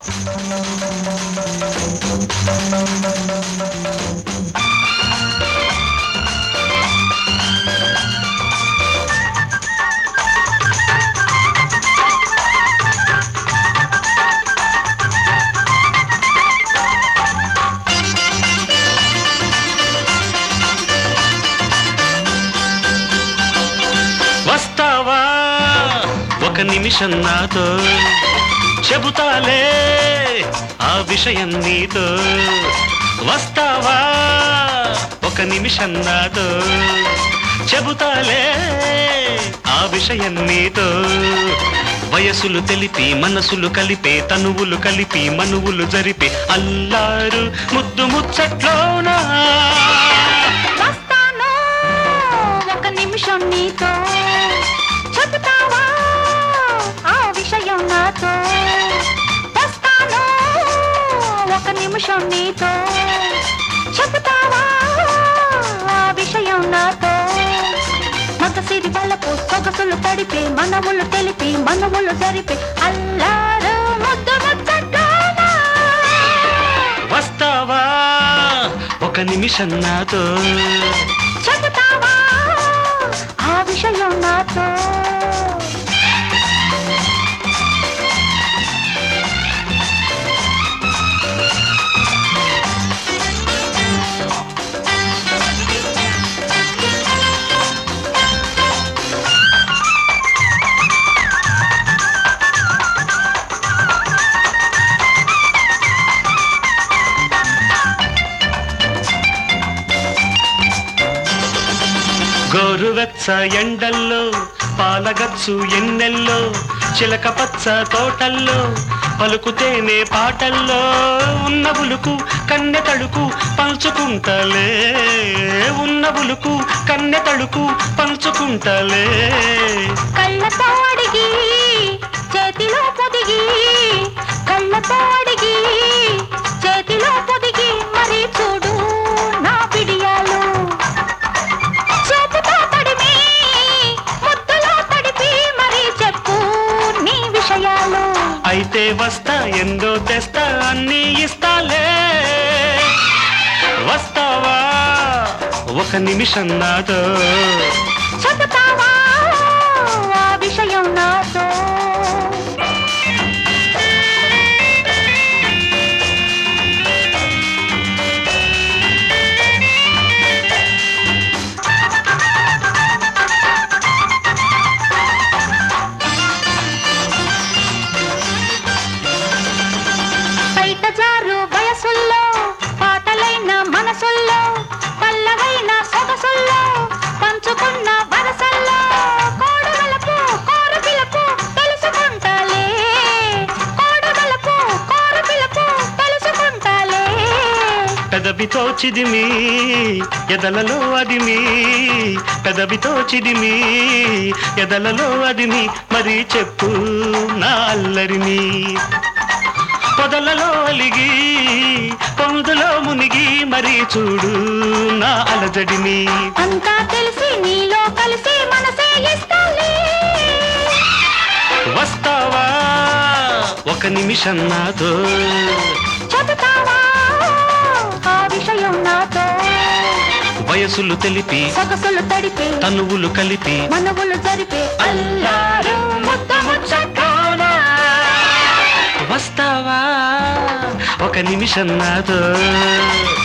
వస్తావా ఒక నిమిషం నాతో చెబుతాలే ఆ విషయం నీతో వస్తావా ఒక నిమిషం నాతో చెబుతాలే ఆ విషయం నీతో వయసులు తెలిపి మనసులు కలిపే తనువులు కలిపి మనువులు జరిపి అల్లారు ముద్దు ముచ్చట్లోనా వస్తాను ఒక నిమిషం నీతో చెబుతావా ఆ విషయం నాతో వస్తాను ఒక నిమిషం నీతో చెబుతావా ఆ విషయం నాతో మగసిరి వలపు సొగసులు తడిపి మనవులు తెలిపి మనవులు జరిపి అల్లారు ముద్దు ముచ్చట్లోనా వస్తావా ఒక నిమిషం నాతో చెబుతావా ఆ విషయం నాతో గోరువెచ్చ ఎండల్లో పాలగచ్చు ఎన్నెల్లో చిలక పచ్చ తోటల్లో పలుకుతేనే పాటల్లో ఉన్న బులుకు కన్నె తడుకు పంచుకుంటలే ఉన్న బులుకు కన్నె తడుకు పంచుకుంటలే కళ్ళతో అడిగి చేతిలో పొదిగి కళ్ళతో అడిగి చేతిలో పొదిగి మరి చూడు నా పిడియాలు చేతితో తడిమి ముద్దులో తడిపి మరి చెప్పు నీ విషయాలు అయితే వస్తా ఎందో తెస్తా అన్నీ ఇస్తాలే వస్తావా ఒక నిమిషం నాతో చెబుతావా ఆ విషయం నాతో బయట జారు వయసుల్లో పాటలైన మనసుల్లో పల్లవైన సొగసుల్లో పంచుకున్న వరసల్లో కోడవలపు కోరపిలకు తెలుసుకుంటాలే కోడవలపు కోరపిలకు తెలుసుకుంటాలే పెదవితో చిదిమి ఎదలలో అదిమి పెదవితో చిదిమి ఎదలలో అదిమి మరి చెప్పు నా అల్లరిని పొదలలో అలిగి పొందులో మునిగి మరి చూడు నా అలజడిని అంతా తెలిసి నీలో కలిసి మనసే ఇస్తాలే వస్తావా ఒక నిమిషం నాతో చెబుతావా ఆ విషయం నాతో వయసులు తెలిపి సొగసులు తడిపే తనువులు కలిపి మనవులు జరిపే అల్లారు ముద్ద ముచ్చటోనా వస్తావా ఒక నిమిషం నాతో